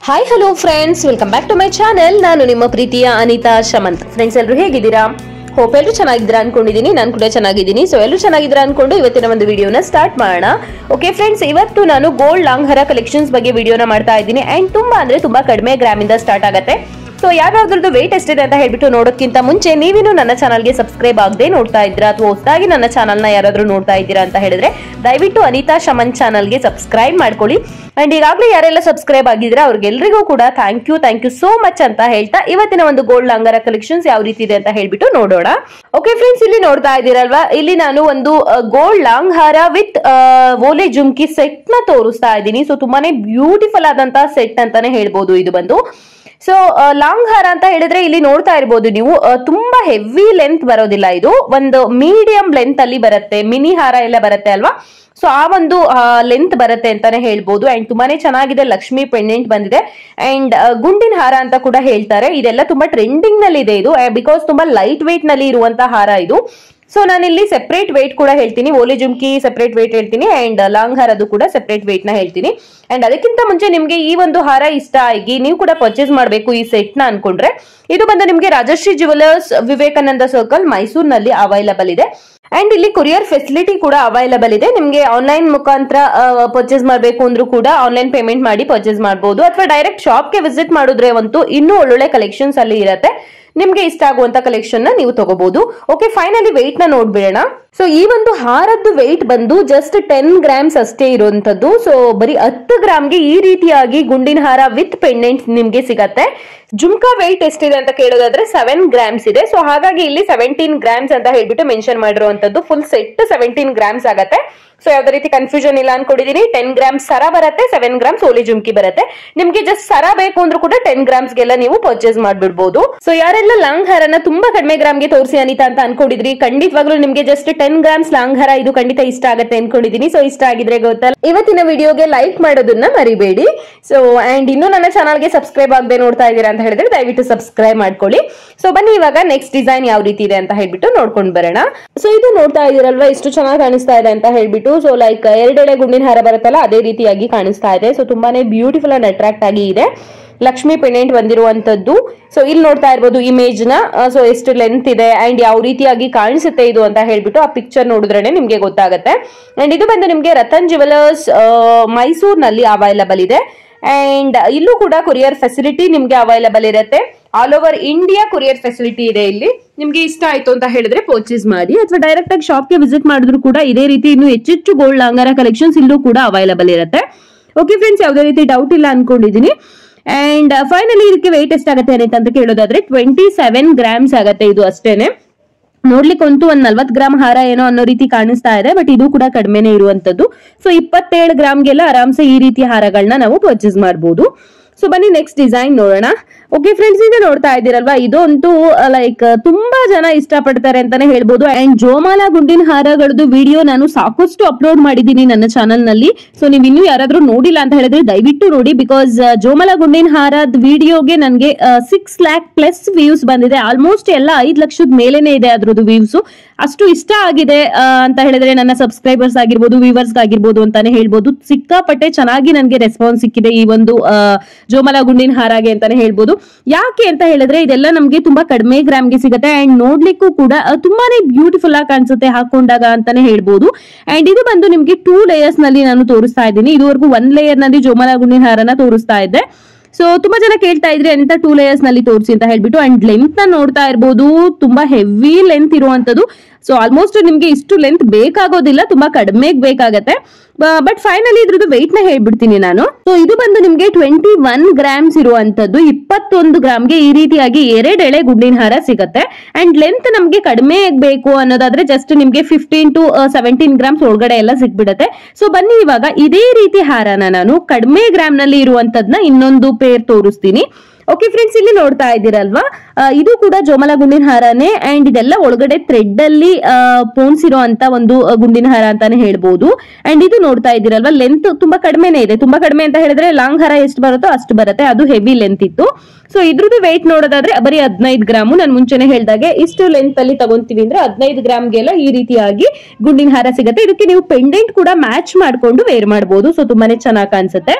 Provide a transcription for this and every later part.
hi hello friends welcome back to my channel ನಾನು ನಿಮ್ಮ ಪ್ರೀತಿಯ ಅನಿತಾ ಶಮಂತ್ ಫ್ರೆಂಡ್ಸ್ ಎಲ್ಲರೂ ಹೇಗಿದ್ದೀರಾ ಹೋಪ್ ಎಲ್ಲರೂ ಚೆನ್ನಾಗಿದ್ದೀರಾ ಅನ್ಕೊಂಡಿದ್ದೀನಿ ನಾನು ಕೂಡ ಚೆನ್ನಾಗಿದ್ದೀನಿ ಸೊ ಎಲ್ಲರೂ ಚೆನ್ನಾಗಿದ್ದೀರಾ ಅನ್ಕೊಂಡು ಇವತ್ತಿನ ಒಂದು ವಿಡಿಯೋನ ಸ್ಟಾರ್ಟ್ ಮಾಡೋಣ ಓಕೆ ಫ್ರೆಂಡ್ಸ್ ಇವತ್ತು ನಾನು ಗೋಲ್ಡ್ ಲಾಂಗ್ ಹರ ಕಲೆಕ್ಷನ್ಸ್ ಬಗ್ಗೆ ವಿಡಿಯೋನ ಮಾಡ್ತಾ ಇದ್ದೀನಿ ಅಂಡ್ ತುಂಬಾ ಅಂದ್ರೆ ತುಂಬಾ ಕಡಿಮೆ ಗ್ರಾಮಿಂದ ಸ್ಟಾರ್ಟ್ ಆಗುತ್ತೆ ಸೊ ಯಾವ್ಯಾವ್ದ್ರದ್ದು ವೆಯ್ಟ್ ಎಷ್ಟಿದೆ ಅಂತ ಹೇಳ್ಬಿಟ್ಟು ನೋಡೋಕ್ಕಿಂತ ಮುಂಚೆ ನೀವೇನು ನನ್ನ ಚಾನಲ್ಗೆ ಸಬ್ಸ್ಕ್ರೈಬ್ ಆಗದೆ ನೋಡ್ತಾ ಇದ್ದೀರಾ ಅಥವಾ ಹೊಸದಾಗಿ ನನ್ನ ಚಾನಲ್ನ ಯಾರಾದ್ರೂ ನೋಡ್ತಾ ಇದ್ದೀರಾ ಅಂತ ಹೇಳಿದ್ರೆ ದಯವಿಟ್ಟು ಅನಿತಾ ಶಮನ್ ಚಾನಲ್ಗೆ ಸಬ್ಸ್ಕ್ರೈಬ್ ಮಾಡ್ಕೊಳ್ಳಿ ಅಂಡ್ ಈಗಾಗಲೇ ಯಾರೆಲ್ಲ ಸಬ್ಸ್ಕ್ರೈಬ್ ಆಗಿದ್ರೆ ಅವ್ರಿಗೆಲ್ರಿಗೂ ಕೂಡ thank you thank you so much ಅಂತ ಹೇಳ್ತಾ ಇವತ್ತಿನ ಒಂದು ಗೋಲ್ಡ್ ಲಾಂಗರ ಕಲೆಕ್ಷನ್ಸ್ ಯಾವ ರೀತಿ ಇದೆ ಅಂತ ಹೇಳ್ಬಿಟ್ಟು ನೋಡೋಣ ಓಕೆ ಫ್ರೆಂಡ್ಸ್ ಇಲ್ಲಿ ನೋಡ್ತಾ ಇದ್ದೀರಲ್ವಾ ಇಲ್ಲಿ ನಾನು ಒಂದು ಗೋಲ್ಡ್ ಲಾಂಗ್ ಹಾರ ವಿತ್ ಓಲೆ ಜುಮ್ಕಿ ಸೆಟ್ ನ ತೋರಿಸ್ತಾ ಇದ್ದೀನಿ ಸೊ ತುಂಬಾನೇ ಬ್ಯೂಟಿಫುಲ್ ಆದಂತಹ ಸೆಟ್ ಅಂತಾನೆ ಹೇಳ್ಬೋದು ಇದು ಬಂದು ಸೊ ಲಾಂಗ್ ಹಾರ ಅಂತ ಹೇಳಿದ್ರೆ ಇಲ್ಲಿ ನೋಡ್ತಾ ಇರ್ಬೋದು ನೀವು ಆ, ತುಂಬಾ ಹೆವಿ ಲೆಂತ್ ಬರೋದಿಲ್ಲ ಇದು ಒಂದು ಮೀಡಿಯಂ ಲೆಂತ್ ಅಲ್ಲಿ ಬರುತ್ತೆ ಮಿನಿ ಹಾರ ಎಲ್ಲ ಬರುತ್ತೆ ಅಲ್ವಾ ಸೊ ಆ ಒಂದು ಲೆಂತ್ ಬರುತ್ತೆ ಅಂತಾನೆ ಹೇಳ್ಬೋದು ಅಂಡ್ ತುಂಬಾನೇ ಚೆನ್ನಾಗಿದೆ ಲಕ್ಷ್ಮಿ ಪೆಂಡೆಂಟ್ ಬಂದಿದೆ ಅಂಡ್ ಗುಂಡಿನ ಹಾರ ಅಂತ ಕೂಡ ಹೇಳ್ತಾರೆ ಇದೆಲ್ಲ ತುಂಬಾ ಟ್ರೆಂಡಿಂಗ್ ನಲ್ಲಿ ಇದೆ ಇದು ಬಿಕಾಸ್ ತುಂಬಾ ಲೈಟ್ ವೇಟ್ ನಲ್ಲಿ ಇರುವಂತಹ ಹಾರ ಇದು ಸೊ ನಾನಿಲ್ಲಿ ಸೆಪರೇಟ್ ವೇಟ್ ಕೂಡ ಹೇಳ್ತೀನಿ ಓಲಿ ಜುಮ್ಕಿ ಸೆಪರೇಟ್ ವೇಟ್ ಹೇಳ್ತೀನಿ ಅಂಡ್ ಲಾಂಗ್ ಹಾರದು ಕೂಡ ಸೆಪರೇಟ್ ವೇಟ್ ನ ಹೇಳ್ತೀನಿ ಅಂಡ್ ಅದಕ್ಕಿಂತ ಮುಂಚೆ ನಿಮ್ಗೆ ಈ ಒಂದು ಹಾರ ಇಷ್ಟ ಆಗಿ ನೀವು ಕೂಡ ಪರ್ಚೇಸ್ ಮಾಡಬೇಕು ಈ ಸೆಟ್ ನ ಅನ್ಕೊಂಡ್ರೆ ಇದು ಬಂದು ನಿಮ್ಗೆ ರಾಜಶ್ರೀ ಜುವೆಲರ್ಸ್ ವಿವೇಕಾನಂದ ಸರ್ಕಲ್ ಮೈಸೂರಿನಲ್ಲಿ ಅವೈಲಬಲ್ ಇದೆ ಅಂಡ್ ಇಲ್ಲಿ ಕೊರಿಯರ್ ಫೆಸಿಲಿಟಿ ಕೂಡ ಅವೈಲಬಲ್ ಇದೆ ನಿಮ್ಗೆ ಆನ್ಲೈನ್ ಮುಖಾಂತರ ಪರ್ಚೇಸ್ ಮಾಡಬೇಕು ಅಂದ್ರೂ ಕೂಡ ಆನ್ಲೈನ್ ಪೇಮೆಂಟ್ ಮಾಡಿ ಪರ್ಚೇಸ್ ಮಾಡಬಹುದು ಅಥವಾ ಡೈರೆಕ್ಟ್ ಶಾಪ್ಗೆ ವಿಸಿಟ್ ಮಾಡಿದ್ರೆ ಅಂತೂ ಇನ್ನೂ ಒಳ್ಳೊಳ್ಳೆ ಕಲೆಕ್ಷನ್ಸ್ ಅಲ್ಲಿ ಇರುತ್ತೆ ನಿಮ್ಗೆ ಇಷ್ಟ ಆಗುವಂತ ಕಲೆಕ್ಷನ್ ನ ನೀವು ತಗೋಬಹುದು ಓಕೆ ಫೈನಲಿ ವೆಯ್ಟ್ ನ ನೋಡ್ಬಿಡೋಣ ಸೊ ಈ ಒಂದು ಹಾರದ್ದು ವೆಯ್ಟ್ ಬಂದು ಜಸ್ಟ್ ಟೆನ್ ಗ್ರಾಮ್ಸ್ ಅಷ್ಟೇ ಇರುವಂತದ್ದು ಸೊ ಬರೀ ಹತ್ತು ಗ್ರಾಮ್ಗೆ ಈ ರೀತಿಯಾಗಿ ಗುಂಡಿನ ಹಾರ ವಿತ್ ಪೆಂಡೆಂಟ್ ನಿಮ್ಗೆ ಸಿಗತ್ತೆ ಜುಮ್ಕಾ ವೆಯ್ಟ್ ಎಷ್ಟಿದೆ ಅಂತ ಕೇಳೋದಾದ್ರೆ ಸೆವೆನ್ ಗ್ರಾಮ್ಸ್ ಇದೆ ಸೊ ಹಾಗಾಗಿ ಇಲ್ಲಿ ಸೆವೆಂಟೀನ್ ಗ್ರಾಮ್ಸ್ ಅಂತ ಹೇಳ್ಬಿಟ್ಟು ಮೆನ್ಷನ್ ಮಾಡಿರುವಂತದ್ದು ಫುಲ್ ಸೆಟ್ ಸೆವೆಂಟೀನ್ ಗ್ರಾಮ್ಸ್ ಆಗತ್ತೆ ಸೊ ಯಾವ್ದೇ ರೀತಿ ಕನ್ಫ್ಯೂಷನ್ ಇಲ್ಲ ಅನ್ಕೊಂಡಿದೀನಿ ಟೆನ್ ಗ್ರಾಮ್ಸ್ ಸರ ಬರುತ್ತೆ ಸೆವೆನ್ ಗ್ರಾಮ್ಸ್ ಓಲಿ ಜುಮ್ಕಿ ಬರುತ್ತೆ ನಿಮ್ಗೆ ಜಸ್ಟ್ ಸರ ಬೇಕು ಅಂದ್ರೂ ಕೂಡ ಟೆನ್ ಗ್ರಾಮ್ಸ್ ಗೆಲ್ಲ ನೀವು ಪರ್ಚೇಸ್ ಮಾಡ್ಬಿಡ್ಬೋದು ಸೊ ಯಾರೆಲ್ಲ ಲಾಂಗ್ ಹಾರನ ತುಂಬಾ ಕಡಿಮೆ ಗ್ರಾಮ್ಗೆ ತೋರಿಸಿ ಅನಿತಾ ಅಂತ ಅನ್ಕೊಂಡಿದ್ರಿ ಖಂಡಿತವಾಗ್ಲೂ ನಿಮ್ಗೆ ಜಸ್ಟ್ ಟೆನ್ ಗ್ರಾಮ್ಸ್ ಲಾಂಗ್ ಹಾರ ಇದು ಖಂಡಿತ ಇಷ್ಟ ಆಗುತ್ತೆ ಅನ್ಕೊಂಡಿದೀನಿ ಸೊ ಇಷ್ಟ ಆಗಿದ್ರೆ ಗೊತ್ತಲ್ಲ ಇವತ್ತಿನ ವಿಡಿಯೋಗೆ ಲೈಕ್ ಮಾಡೋದನ್ನ ಮರಿಬೇಡಿ ಸೊ ಅಂಡ್ ಇನ್ನು ನನ್ನ ಚಾನಲ್ಗೆ ಸಬ್ಸ್ಕ್ರೈಬ್ ಆಗದೆ ನೋಡ್ತಾ ಇದ್ದೀರಾ ಅಂತ ಹೇಳಿದ್ರೆ ದಯವಿಟ್ಟು ಸಬ್ಸ್ಕ್ರೈಬ್ ಮಾಡ್ಕೊಳ್ಳಿ ಸೊ ಬನ್ನಿ ಇವಾಗ ನೆಕ್ಸ್ಟ್ ಡಿಸೈನ್ ಯಾವ ರೀತಿ ಇದೆ ಅಂತ ಹೇಳ್ಬಿಟ್ಟು ನೋಡ್ಕೊಂಡು ಬರೋಣ ಸೊ ಇದು ನೋಡ್ತಾ ಇದೀರಲ್ವಾ ಎಷ್ಟು ಚೆನ್ನಾಗಿ ಕಾಣಿಸ್ತಾ ಇದೆ ಅಂತ ಹೇಳ್ಬಿಟ್ಟು ಸೊ ಲೈಕ್ ಎರಡೆಳೆ ಗುಂಡಿನ ಹಾರ ಬರುತ್ತಲ್ಲ ಅದೇ ರೀತಿಯಾಗಿ ಕಾಣಿಸ್ತಾ ಇದೆ ಸೊ ತುಂಬಾನೇ ಬ್ಯೂಟಿಫುಲ್ ಅಂಡ್ ಅಟ್ರಾಕ್ಟ್ ಆಗಿ ಇದೆ ಲಕ್ಷ್ಮಿ ಪೆಂಡೆಂಟ್ ಬಂದಿರುವಂತದ್ದು ಸೊ ಇಲ್ಲಿ ನೋಡ್ತಾ ಇರ್ಬೋದು ಇಮೇಜ್ ನ ಸೊ ಎಷ್ಟು ಲೆಂತ್ ಇದೆ ಅಂಡ್ ಯಾವ ರೀತಿಯಾಗಿ ಕಾಣಿಸುತ್ತೆ ಇದು ಅಂತ ಹೇಳ್ಬಿಟ್ಟು ಆ ಪಿಕ್ಚರ್ ನೋಡಿದ್ರೇನೆ ನಿಮ್ಗೆ ಗೊತ್ತಾಗುತ್ತೆ ಅಂಡ್ ಇದು ಬಂದು ನಿಮ್ಗೆ ರತನ್ ಜುವೆಲರ್ಸ್ ಮೈಸೂರಿನಲ್ಲಿ ಅವೈಲಬಲ್ ಇದೆ ಅಂಡ್ ಇಲ್ಲೂ ಕೂಡ ಕೊರಿಯರ್ ಫೆಸಿಲಿಟಿ ನಿಮ್ಗೆ ಅವೈಲಬಲ್ ಇರುತ್ತೆ all over India courier facility ಇದೆ ಇಲ್ಲಿ ನಿಮ್ಗೆ ಇಷ್ಟ ಆಯ್ತು ಅಂತ ಹೇಳಿದ್ರೆ ಪರ್ಚೇಸ್ ಮಾಡಿ ಅಥವಾ ಡೈರೆಕ್ಟ್ ಆಗಿ ಶಾಪ್ಗೆ ವಿಸಿಟ್ ಮಾಡಿದ್ರು ಕೂಡ ಇದೇ ರೀತಿ ಇನ್ನು ಹೆಚ್ಚೆಚ್ಚು ಗೋಲ್ಡ್ ಲಾಂಗರ ಕಲೆಕ್ಷನ್ಸ್ ಇಲ್ಲೂ ಕೂಡ ಅವೈಲಬಲ್ ಇರುತ್ತೆ ಓಕೆ ಫ್ರೆಂಡ್ಸ್ ಯಾವುದೇ ರೀತಿ ಡೌಟ್ ಇಲ್ಲ ಅನ್ಕೊಂಡಿದೀನಿ ಅಂಡ್ ಫೈನಲಿ ಇದಕ್ಕೆ ವೆಯ್ಟ್ ಎಷ್ಟಾಗುತ್ತೆ ಅಂತ ಕೇಳೋದಾದ್ರೆ ಟ್ವೆಂಟಿ ಸೆವೆನ್ ಗ್ರಾಮ್ಸ್ ಆಗತ್ತೆ ಇದು ಅಷ್ಟೇನೆ ನೋಡ್ಲಿಕ್ಕಂತೂ ಒಂದ್ ನಲ್ವತ್ ಗ್ರಾಮ್ ಹಾರ ಏನೋ ಅನ್ನೋ ರೀತಿ ಕಾಣಿಸ್ತಾ ಇದೆ ಬಟ್ ಇದು ಕೂಡ ಕಡಿಮೆನೆ ಇರುವಂತದ್ದು ಸೊ ಇಪ್ಪತ್ತೇಳು ಗ್ರಾಮ್ಗೆಲ್ಲ ಆರಾಮ್ಸೆ ಈ ರೀತಿ ಹಾರಗಳನ್ನ ನಾವು ಪರ್ಚೇಸ್ ಮಾಡಬಹುದು ಸೊ ಬನ್ನಿ ನೆಕ್ಸ್ಟ್ ಡಿಸೈನ್ ನೋಡೋಣ ಓಕೆ ಫ್ರೆಂಡ್ಸ್ ಇದು ನೋಡ್ತಾ ಇದ್ದೀರಲ್ವಾ ಇದು ಅಂತೂ ಲೈಕ್ ತುಂಬಾ ಜನ ಇಷ್ಟಪಡ್ತಾರೆ ಅಂತಾನೆ ಹೇಳ್ಬೋದು ಅಂಡ್ ಜೋಮಾಲ ಗುಂಡಿನ ಹಾರಗಳದ್ದು ವಿಡಿಯೋ ನಾನು ಸಾಕಷ್ಟು ಅಪ್ಲೋಡ್ ಮಾಡಿದ್ದೀನಿ ನನ್ನ ಚಾನಲ್ ನಲ್ಲಿ ಸೊ ನೀವು ಇನ್ನೂ ಯಾರಾದ್ರೂ ನೋಡಿಲ್ಲ ಅಂತ ಹೇಳಿದ್ರೆ ದಯವಿಟ್ಟು ನೋಡಿ ಬಿಕಾಸ್ ಜೋಮಾಲ ಗುಂಡಿನ ಹಾರದ ವಿಡಿಯೋಗೆ ನನಗೆ ಸಿಕ್ಸ್ ಲ್ಯಾಕ್ ಪ್ಲಸ್ ವ್ಯೂಸ್ ಬಂದಿದೆ ಆಲ್ಮೋಸ್ಟ್ ಎಲ್ಲ ಐದ್ ಲಕ್ಷದ ಮೇಲೇನೆ ಇದೆ ಅದ್ರದ್ದು ವ್ಯೂಸ್ ಅಷ್ಟು ಇಷ್ಟ ಆಗಿದೆ ಆ, ಅಂತ ಹೇಳಿದ್ರೆ ನನ್ನ ಸಬ್ಸ್ಕ್ರೈಬರ್ಸ್ ಆಗಿರ್ಬೋದು ವ್ಯೂವರ್ಸ್ ಆಗಿರ್ಬೋದು ಅಂತಾನೆ ಹೇಳ್ಬೋದು ಸಿಕ್ಕಾಪಟ್ಟೆ ಚೆನ್ನಾಗಿ ನನಗೆ ರೆಸ್ಪಾನ್ಸ್ ಸಿಕ್ಕಿದೆ ಈ ಒಂದು ಆ, ಜೋಮಲ ಗುಂಡಿನ ಹಾರಾಗೆ ಅಂತಾನೆ ಹೇಳ್ಬೋದು ಯಾಕೆ ಅಂತ ಹೇಳಿದ್ರೆ ಇದೆಲ್ಲ ನಮ್ಗೆ ತುಂಬಾ ಕಡಿಮೆ ಗ್ರಾಮ್ಗೆ ಸಿಗುತ್ತೆ ಅಂಡ್ ನೋಡ್ಲಿಕ್ಕೂ ಕೂಡ ಆ, ತುಂಬಾನೇ ಬ್ಯೂಟಿಫುಲ್ ಆಗಿ ಕಾಣಿಸುತ್ತೆ ಹಾಕೊಂಡಾಗ ಅಂತಾನೆ ಹೇಳ್ಬೋದು ಅಂಡ್ ಇದು ಬಂದು ನಿಮ್ಗೆ ಟೂ ಲೇಯರ್ಸ್ ನಲ್ಲಿ ನಾನು ತೋರಿಸ್ತಾ ಇದ್ದೀನಿ ಇದುವರೆಗೂ ಒನ್ ಲೇಯರ್ ನಲ್ಲಿ ಜೋಮಲ ಗುಂಡಿನ ಹಾರನ ತೋರಿಸ್ತಾ ಇದ್ದೆ ಸೊ ತುಂಬಾ ಜನ ಕೇಳ್ತಾ ಇದ್ರೆ ಎಂತ ಟೂ ಲೇಯರ್ಸ್ ನಲ್ಲಿ ತೋರಿಸಿ ಅಂತ ಹೇಳ್ಬಿಟ್ಟು ಅಂಡ್ ಲೆಂತ್ ನ ನೋಡ್ತಾ ಇರ್ಬೋದು ತುಂಬಾ ಹೆವಿ ಲೆಂತ್ ಇರುವಂತದ್ದು ಸೊ ಆಲ್ಮೋಸ್ಟ್ ನಿಮ್ಗೆ ಇಷ್ಟು ಲೆಂತ್ ಬೇಕಾಗೋದಿಲ್ಲ ತುಂಬಾ ಕಡಿಮೆ ಬೇಕಾಗತ್ತೆ ಬಟ್ ಫೈನಲಿ ಇದ್ರದ್ದು ವೆಯ್ಟ್ ನ ಹೇಳ್ಬಿಡ್ತೀನಿ ನಾನು ಸೊ ಇದು ಬಂದು ನಿಮ್ಗೆ ಟ್ವೆಂಟಿ ಒನ್ ಗ್ರಾಮ್ಸ್ ಇರುವಂತದ್ದು ಇಪ್ಪತ್ತೊಂದು ಗ್ರಾಮ್ಗೆ ಈ ರೀತಿಯಾಗಿ ಎರಡೆಳೆ ಗುಂಡಿನ ಹಾರ ಸಿಗತ್ತೆ ಅಂಡ್ ಲೆಂತ್ ನಮ್ಗೆ ಕಡಿಮೆ ಬೇಕು ಅನ್ನೋದಾದ್ರೆ ಜಸ್ಟ್ ನಿಮ್ಗೆ ಫಿಫ್ಟೀನ್ ಟು ಸೆವೆಂಟೀನ್ ಗ್ರಾಮ್ಸ್ ಒಳಗಡೆ ಎಲ್ಲ ಸಿಕ್ಬಿಡತ್ತೆ ಸೊ ಬನ್ನಿ ಇವಾಗ ಇದೇ ರೀತಿ ಹಾರನ ನಾನು ಕಡಿಮೆ ಗ್ರಾಮ್ ನಲ್ಲಿ ಇರುವಂತದ್ನ ಇನ್ನೊಂದು ಪೇರ್ ತೋರಿಸ್ತೀನಿ ಓಕೆ ಫ್ರೆಂಡ್ಸ್ ಇಲ್ಲಿ ನೋಡ್ತಾ ಇದ್ದೀರಲ್ವಾ ಆ, ಇದು ಕೂಡ ಜೋಮಲ ಗುಂಡಿನ ಹಾರನೇ ಅಂಡ್ ಇದೆಲ್ಲ ಒಳಗಡೆ ಥ್ರೆಡ್ ಅಲ್ಲಿ ಪೋಣಿಸಿರೋ ಅಂತ ಒಂದು ಆ, ಗುಂಡಿನ ಹಾರ ಅಂತಾನೆ ಹೇಳ್ಬೋದು ಅಂಡ್ ಇದು ನೋಡ್ತಾ ಇದ್ದೀರಲ್ವಾ ಲೆಂತ್ ತುಂಬಾ ಕಡಿಮೆನೇ ಇದೆ ತುಂಬಾ ಕಡಿಮೆ ಅಂತ ಹೇಳಿದ್ರೆ ಲಾಂಗ್ ಹಾರ ಎಷ್ಟು ಬರುತ್ತೋ ಅಷ್ಟು ಬರುತ್ತೆ ಅದು ಹೆವಿ ಲೆಂತ್ ಇತ್ತು ಸೊ ಇದ್ರದ್ದು ವೆಯ್ಟ್ ನೋಡೋದಾದ್ರೆ ಬರೀ ಹದಿನೈದು ಗ್ರಾಮು ನಾನು ಮುಂಚೆನೆ ಹೇಳ್ದಾಗೆ ಇಷ್ಟು ಲೆಂತ್ ಅಲ್ಲಿ ತಗೊಂತೀವಿ ಅಂದ್ರೆ ಹದಿನೈದು ಗ್ರಾಮ್ಗೆಲ್ಲ ಈ ರೀತಿಯಾಗಿ ಗುಂಡಿನ ಹಾರ ಸಿಗುತ್ತೆ ಇದಕ್ಕೆ ನೀವು ಪೆಂಡೆಂಟ್ ಕೂಡ ಮ್ಯಾಚ್ ಮಾಡ್ಕೊಂಡು ವೇರ್ ಮಾಡಬಹುದು ಸೊ ತುಂಬಾನೇ ಚೆನ್ನಾಗಿ ಕಾಣಿಸುತ್ತೆ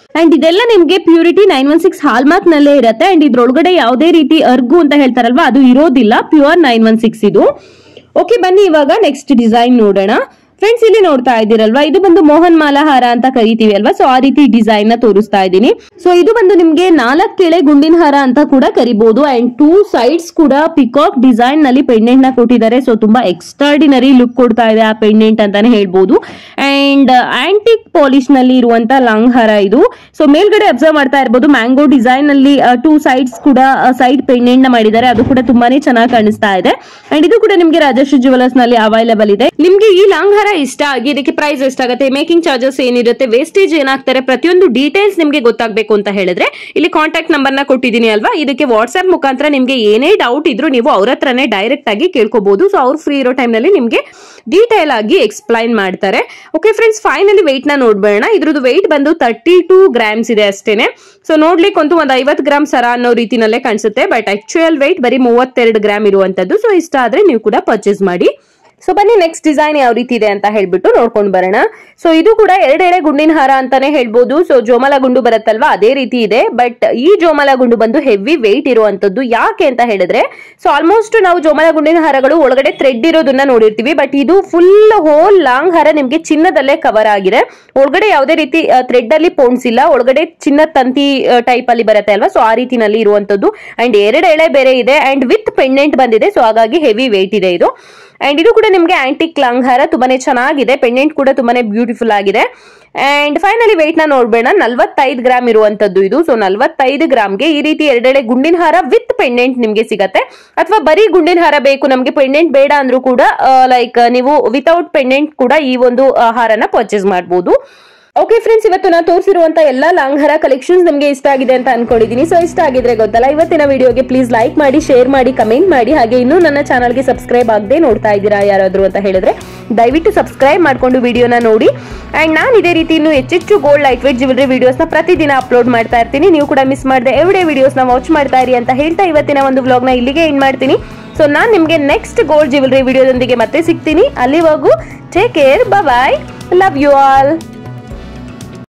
ಅಂಡ್ ಇದೆಲ್ಲ ನಿಮ್ಗೆ purity nine one six hallmark ನಲ್ಲೇ ಇರುತ್ತೆ ಅಂಡ್ ಇದ್ರೊಳಗಡೆ ಯಾವುದೇ ರೀತಿ ಅರ್ಗು ಅಂತ ಹೇಳ್ತಾರಲ್ವಾ ಅದು ಇರೋದಿಲ್ಲ ಪ್ಯೂರ್ ನೈನ್ ಒನ್ ಸಿಕ್ಸ್ ಇದು ಓಕೆ ಬನ್ನಿ ಇವಾಗ ನೆಕ್ಸ್ಟ್ ಡಿಸೈನ್ ನೋಡೋಣ ಫ್ರೆಂಡ್ಸ್ ಇಲ್ಲಿ ನೋಡ್ತಾ ಇದ್ದೀರಲ್ವಾ ಇದು ಬಂದು ಮೋಹನ್ ಮಾಲಾ ಹಾರ ಅಂತ ಕರಿತೀವಿ ಅಲ್ವಾ ಸೊ ಆ ರೀತಿ ಡಿಸೈನ್ ನ ತೋರಿಸ್ತಾ ಇದ್ದೀನಿ ಸೊ ಇದು ಬಂದು ನಿಮ್ಗೆ ನಾಲ್ಕು ಕೆಳೆ ಗುಂಡಿನ ಹಾರ ಅಂತ ಕೂಡ ಕರಿಬಹುದು ಅಂಡ್ ಟೂ ಸೈಡ್ಸ್ ಕೂಡ ಪಿಕಾಕ್ ಡಿಸೈನ್ ನಲ್ಲಿ ಪೆಂಡೆಂಟ್ ನ ಕೊಟ್ಟಿದ್ದಾರೆ ಸೊ ತುಂಬಾ ಎಕ್ಸ್ಟ್ರಾಡಿನರಿ ಲುಕ್ ಕೊಡ್ತಾ ಇದೆ ಆ ಪೆಂಡೆಂಟ್ ಅಂತಾನೆ ಹೇಳ್ಬೋದು ಅಂಡ್ ಆಂಟಿಕ್ ಪಾಲಿಶ್ ನಲ್ಲಿ ಇರುವಂತ ಲಾಂಗ್ ಹಾರ ಇದು ಸೊ ಮೇಲ್ಗಡೆ ಅಬ್ಸರ್ವ್ ಮಾಡ್ತಾ ಇರ್ಬೋದು ಮ್ಯಾಂಗೋ ಡಿಸೈನ್ ನಲ್ಲಿ ಟೂ ಸೈಡ್ಸ್ ಕೂಡ ಸೈಡ್ ಪೆಂಡೆಂಟ್ ನ ಮಾಡಿದ್ದಾರೆ ಅದು ಕೂಡ ತುಂಬಾನೇ ಚೆನ್ನಾಗಿ ಕಾಣಿಸ್ತಾ ಇದೆ ಅಂಡ್ ಇದು ಕೂಡ ನಿಮ್ಗೆ ರಾಜಶ್ರೀ ಜುವೆಲರ್ಸ್ ನಲ್ಲಿ ಅವೈಲೇಬಲ್ ಇದೆ ನಿಮ್ಗೆ ಈ ಲಾಂಗ್ ಹಾರ ಇಷ್ಟ ಆಗಿ ಇದಕ್ಕೆ ಪ್ರೈಸ್ ಎಷ್ಟಾಗುತ್ತೆ ಮೇಕಿಂಗ್ ಚಾರ್ಜಸ್ ಏನಿರುತ್ತೆ ವೇಸ್ಟೇಜ್ ಏನಾಗ್ತಾರೆ ಪ್ರತಿಯೊಂದು ಡೀಟೇಲ್ಸ್ ನಿಮ್ಗೆ ಗೊತ್ತಾಗಬೇಕು ಅಂತ ಹೇಳಿದ್ರೆ ಇಲ್ಲಿ ಕಾಂಟ್ಯಾಕ್ಟ್ ನಂಬರ್ ನ ಕೊಟ್ಟಿದ್ದೀನಿ ಅಲ್ವಾ ಇದಕ್ಕೆ ವಾಟ್ಸ್ಆಪ್ ಮುಖಾಂತರ ನಿಮ್ಗೆ ಏನೇ ಡೌಟ್ ಇದ್ರು ನೀವು ಅವ್ರ ಹತ್ರನೇ ಡೈರೆಕ್ಟ್ ಆಗಿ ಕೇಳ್ಕೋಬಹುದು ಸೊ ಅವ್ರು ಫ್ರೀ ಇರೋ ಟೈಮ್ ನಲ್ಲಿ ನಿಮ್ಗೆ ಡೀಟೇಲ್ ಆಗಿ ಎಕ್ಸ್ಪ್ಲೈನ್ ಮಾಡ್ತಾರೆ ಓಕೆ ಫ್ರೆಂಡ್ಸ್ ಫೈನಲಿ ವೆಯ್ಟ್ ನ ನೋಡ್ಬೇಡ ಇದ್ರದ್ದು ವೆಯ್ಟ್ ಬಂದು ತರ್ಟಿ ಟೂ ಗ್ರಾಮ್ಸ್ ಇದೆ ಅಷ್ಟೇನೆ ಸೊ ನೋಡ್ಲಿಕ್ಕಂತೂ ಒಂದು ಐವತ್ತು ಗ್ರಾಮ್ ಸರ ಅನ್ನೋ ರೀತಿನಲ್ಲೇ ಕಾಣಿಸುತ್ತೆ ಬಟ್ ಆಕ್ಚುಯಲ್ ವೆಯ್ಟ್ ಬರೀ ಮೂವತ್ತೆರಡು ಗ್ರಾಮ್ ಇರುವಂತದ್ದು ಸೊ ಇಷ್ಟ ಆದ್ರೆ ನೀವು ಕೂಡ ಪರ್ಚೇಸ್ ಮಾಡಿ ಸೊ ಬನ್ನಿ ನೆಕ್ಸ್ಟ್ ಡಿಸೈನ್ ಯಾವ ರೀತಿ ಇದೆ ಅಂತ ಹೇಳ್ಬಿಟ್ಟು ನೋಡ್ಕೊಂಡು ಬರೋಣ ಸೊ ಇದು ಕೂಡ ಎರಡೆಡೆ ಗುಂಡಿನ ಹಾರ ಅಂತಾನೆ ಹೇಳ್ಬೋದು ಸೊ ಜೋಮಲ ಗುಂಡು ಬರುತ್ತಲ್ವಾ ಅದೇ ರೀತಿ ಇದೆ ಬಟ್ ಈ ಜೋಮಲ ಗುಂಡು ಬಂದು ಹೆವಿ ವೆಯ್ಟ್ ಇರುವಂತದ್ದು ಯಾಕೆ ಅಂತ ಹೇಳಿದ್ರೆ ಸೊ ಆಲ್ಮೋಸ್ಟ್ ನಾವು ಜೋಮಲ ಗುಂಡಿನ ಹಾರಗಳು ಒಳಗಡೆ ಥ್ರೆಡ್ ಇರೋದನ್ನ ನೋಡಿರ್ತೀವಿ ಬಟ್ ಇದು ಫುಲ್ ಹೋಲ್ ಲಾಂಗ್ ಹಾರ ನಿಮ್ಗೆ ಚಿನ್ನದಲ್ಲೇ ಕವರ್ ಆಗಿದೆ ಒಳಗಡೆ ಯಾವುದೇ ರೀತಿ ಥ್ರೆಡ್ ಅಲ್ಲಿ ಪೋಣಿಸಿಲ್ಲ ಒಳಗಡೆ ಚಿನ್ನ ತಂತಿ ಟೈಪ್ ಅಲ್ಲಿ ಬರುತ್ತೆ ಅಲ್ವಾ ಸೊ ಆ ರೀತಿನಲ್ಲಿ ಇರುವಂತದ್ದು ಅಂಡ್ ಎರಡು ಎಳೆ ಬೇರೆ ಇದೆ ಅಂಡ್ ವಿತ್ ಪೆಂಡೆಂಟ್ ಬಂದಿದೆ ಸೊ ಹಾಗಾಗಿ ಹೆವಿ ವೆಯ್ಟ್ ಇದೆ ಇದು ಅಂಡ್ ಇದು ಕೂಡ ನಿಮ್ಗೆ ಆಂಟಿಕ್ ಲಾಂಗ್ ಹಾರ ತುಂಬಾನೇ ಚೆನ್ನಾಗಿದೆ ಪೆಂಡೆಂಟ್ ಕೂಡ ತುಂಬಾನೇ ಬ್ಯೂಟಿಫುಲ್ ಆಗಿದೆ ಅಂಡ್ ಫೈನಲಿ ವೆಯ್ಟ್ ನ ನೋಡ್ಬೇಡ ನಲ್ವತ್ತೈದು ಗ್ರಾಮ್ ಇರುವಂತದ್ದು ಇದು ಸೊ ನಲ್ವತ್ತೈದು ಗ್ರಾಮ್ಗೆ ಈ ರೀತಿ ಎರಡೆಳೆ ಗುಂಡಿನ ಹಾರ ವಿತ್ ಪೆಂಡೆಂಟ್ ನಿಮ್ಗೆ ಸಿಗತ್ತೆ ಅಥವಾ ಬರೀ ಗುಂಡಿನ ಹಾರ ಬೇಕು ನಮ್ಗೆ ಪೆಂಡೆಂಟ್ ಬೇಡ ಅಂದ್ರೂ ಕೂಡ ಲೈಕ್ ನೀವು ವಿತೌಟ್ ಪೆಂಡೆಂಟ್ ಕೂಡ ಈ ಒಂದು ಆ, ಹಾರನ ಪರ್ಚೇಸ್ ಮಾಡಬಹುದು ಓಕೆ ಫ್ರೆಂಡ್ಸ್ ಇವತ್ತು ನಾನು ತೋರಿಸಿರುವಂತ ಎಲ್ಲಾ ಲಾಂಗ್ ಹಾರ ಕಲೆಕ್ಷನ್ಸ್ ನಿಮಗೆ ಇಷ್ಟ ಆಗಿದೆ ಅಂತ ಅನ್ಕೊಂಡಿದ್ದೀನಿ ಸೊ ಇಷ್ಟ ಆಗಿದ್ರೆ ಗೊತ್ತಲ್ಲ ಇವತ್ತಿನ ವಿಡಿಯೋಗೆ ಪ್ಲೀಸ್ ಲೈಕ್ ಮಾಡಿ ಶೇರ್ ಮಾಡಿ ಕಮೆಂಟ್ ಮಾಡಿ ಹಾಗೆ ಇನ್ನೂ ನನ್ನ ಚಾನಲ್ಗೆ ಸಬ್ಸ್ಕ್ರೈಬ್ ಆಗದೆ ನೋಡ್ತಾ ಇದ್ದೀರಾ ಯಾರಾದ್ರೂ ಅಂತ ಹೇಳಿದ್ರೆ ದಯವಿಟ್ಟು ಸಬ್ಸ್ಕ್ರೈಬ್ ಮಾಡ್ಕೊಂಡು ವಿಡಿಯೋನ ನೋಡಿ ಅಂಡ್ ನಾನು ಇದೇ ರೀತಿ ಇನ್ನು ಹೆಚ್ಚೆಚ್ಚು ಗೋಲ್ಡ್ ಲೈಟ್ ವೇಟ್ ಜ್ಯುವೆಲರಿ ವಿಡಿಯೋಸ್ನ ಪ್ರತಿದಿನ ಅಪ್ಲೋಡ್ ಮಾಡ್ತಾ ಇರ್ತೀನಿ ನೀವು ಕೂಡ ಮಿಸ್ ಮಾಡದೆ ಎವ್ರಿಡೇ ವಿಡಿಯೋಸ್ನ ವಾಚ್ ಮಾಡ್ತಾ ಇರಿ ಅಂತ ಹೇಳ್ತಾ ಇವತ್ತಿನ ಒಂದು ವ್ಲಾಗ್ನ ಇಲ್ಲಿಗೆ ಎಂಡ್ ಮಾಡ್ತೀನಿ ಸೊ ನಾನು ನಿಮಗೆ ನೆಕ್ಸ್ಟ್ ಗೋಲ್ಡ್ ಜ್ಯುವೆಲರಿ ವಿಡಿಯೋದೊಂದಿಗೆ ಮತ್ತೆ ಸಿಗ್ತೀನಿ ಅಲ್ಲಿವರೆಗೂ take care bye love you all